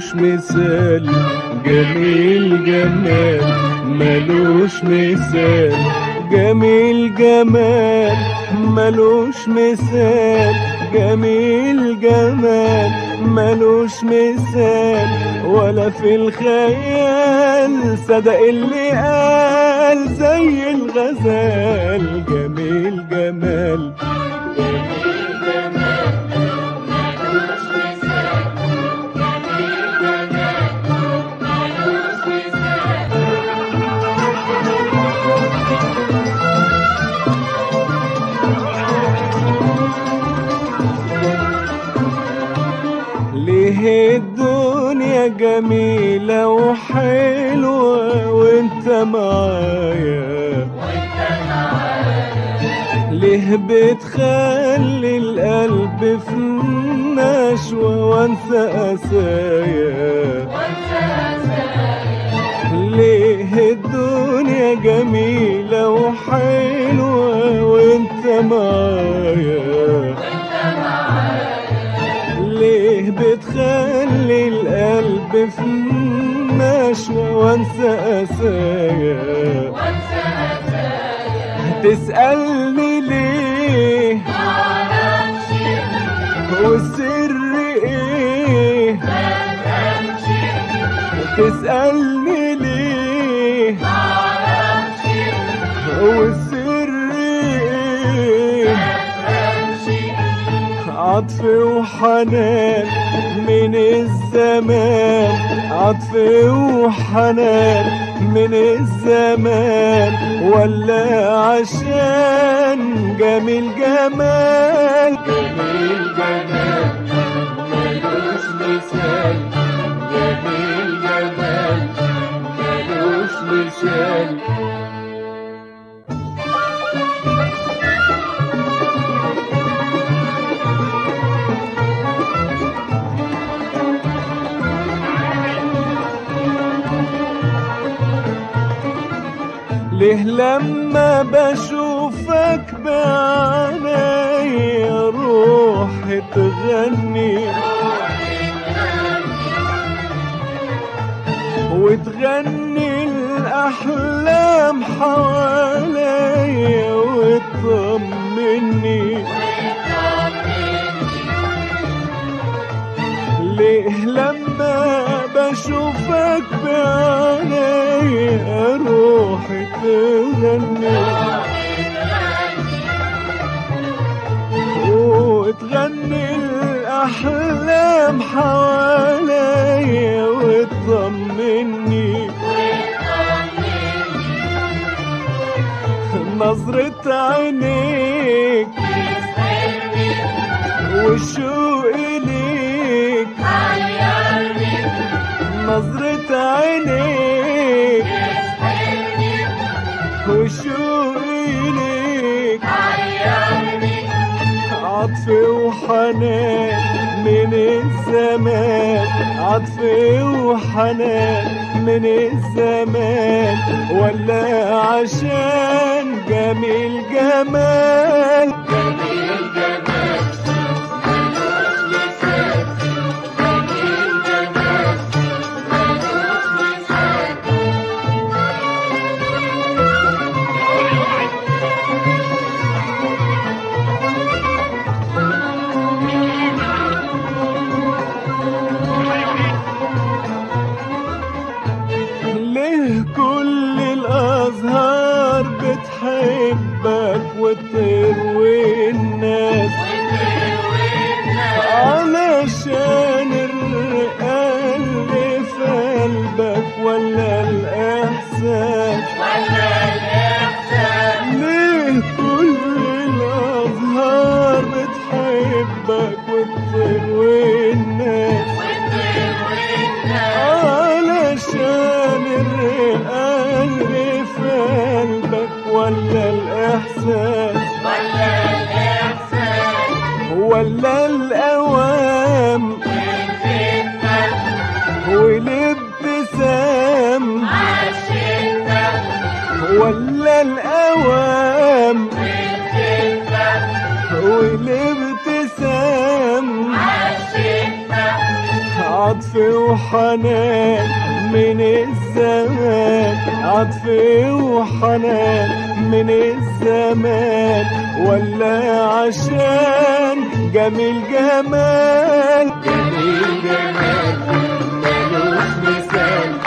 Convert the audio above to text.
ملوش مثال جميل جمال ملوش مثال جميل جمال ملوش مثال جميل جمال ملوش مثال ولا في الخيال صدق اللي قال زي الغزال جميل جمال ليه الدنيا جميلة وحلوة وانت معايا ليه بتخلي القلب في نشوة وانسى قسايا ليه الدنيا جميلة وحلوة وانت معايا ليه بتخلي القلب في نشوة وانسى قسايا تسألني ليه والسر ايه تسألني ليه والسر ايه عطف وحنان من الزمان عطف وحنان من الزمان ولا عشان جميل جمال جميل جمال ملوش مثال جميل جمال ملوش مثال ليه لما بشوفك بعيني روحي تغني وتغني الأحلام حواليا وتطمني ليه لما بشوفك بعيني روحي تغني وتغني الأحلام حواليا وتطمني نظرة عينيك والشوق ليك نظرة عينيك وشوق ليك عطف وحنان من الزمان عطف وحنان من الزمان ولا عشان جميل جمال جميل جمال ليه كل الأزهار بتحبك وتروي الناس علشان الرقة اللي في قلبك ولا الإحساس ليه كل الأزهار بتحبك وتروي الناس علشان الرقة اللي في قلبك ولا الإحساس ولا الأوام والابتسام ولا الأوام والابتسام عطف عطف وحنان من الزمان عطف وحنان من الزمان ولا عشان جميل جمال جميل جمال ملوش مثال